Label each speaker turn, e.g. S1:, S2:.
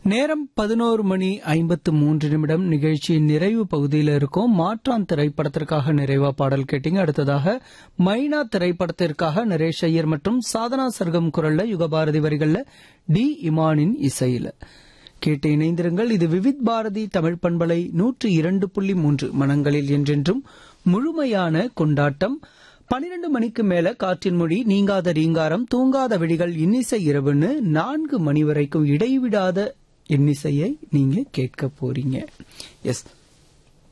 S1: நேரம் பதினோரு மணி ஐம்பத்து மூன்று நிமிடம் நிகழ்ச்சியின் நிறைவு பகுதியில் இருக்கும் மாற்றான் திரைப்படத்திற்காக நிறைவா பாடல் கேட்டீங்க அடுத்ததாக மைனா திரைப்படத்திற்காக நரேஷ் ஐயர் மற்றும் சாதனா சர்க்கம் குரல்ல யுகபாரதி வரிகள்ல டி இமானின் இசையில கேட்டு இணைந்திருங்கள் இது விவித் பாரதி தமிழ் பண்பலை நூற்று இரண்டு புள்ளி மூன்று மனங்களில் என்றென்றும் முழுமையான கொண்டாட்டம் பனிரெண்டு மணிக்கு மேல காற்றின் மொழி நீங்காத ரீங்காரம் தூங்காத விழிகள் இன்னிசை இரவுன்னு நான்கு மணி வரைக்கும் இடைவிடாத இன்னிசையை நீங்க கேட்க போறீங்க எஸ்